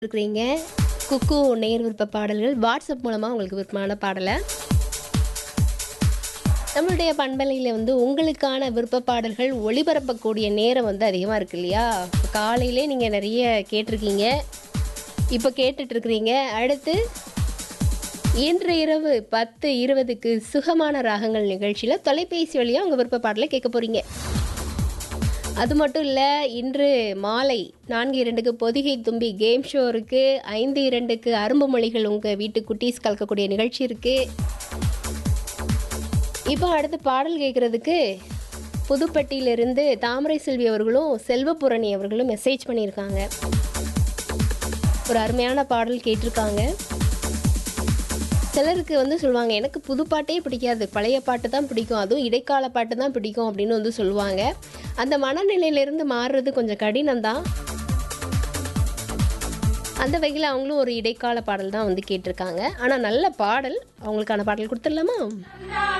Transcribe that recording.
இருக்கிறீங்க குக்கு நேர் விருப்ப பாடல்கள் வாட்ஸ்அப் மூலமாக உங்களுக்கு விருப்பமான பாடலை நம்மளுடைய பண்பலையில் வந்து உங்களுக்கான விருப்ப பாடல்கள் ஒளிபரப்பக்கூடிய நேரம் வந்து அதிகமாக இருக்கு இல்லையா காலையிலே நீங்கள் நிறைய கேட்டிருக்கீங்க இப்போ கேட்டுட்டு இருக்கிறீங்க அடுத்து இன்று இரவு பத்து இருபதுக்கு சுகமான ராகங்கள் நிகழ்ச்சியில் தொலைபேசி வழியாக உங்கள் விருப்ப பாடலை கேட்க போகிறீங்க அது மட்டும் இல்லை இன்று மாலை நான்கு இரண்டுக்கு பொதிகை தும்பி கேம் ஷோ இருக்குது ஐந்து இரண்டுக்கு அரும்பு மொழிகள் உங்கள் வீட்டு குட்டீஸ் கலக்கக்கூடிய நிகழ்ச்சி இருக்குது இப்போ அடுத்து பாடல் கேட்குறதுக்கு புதுப்பட்டியிலிருந்து தாமரை செல்வி அவர்களும் செல்வபுரணி அவர்களும் மெசேஜ் பண்ணியிருக்காங்க ஒரு அருமையான பாடல் கேட்டிருக்காங்க சிலருக்கு வந்து சொல்லுவாங்க எனக்கு புது பாட்டே பிடிக்காது பழைய பாட்டு தான் பிடிக்கும் அதுவும் இடைக்கால பாட்டு தான் பிடிக்கும் அப்படின்னு வந்து சொல்லுவாங்க அந்த மனநிலையிலேருந்து மாறுறது கொஞ்சம் கடினம் தான் அந்த வகையில் அவங்களும் ஒரு இடைக்கால பாடல் தான் வந்து கேட்டிருக்காங்க ஆனால் நல்ல பாடல் அவங்களுக்கான பாடல் கொடுத்துடலாமா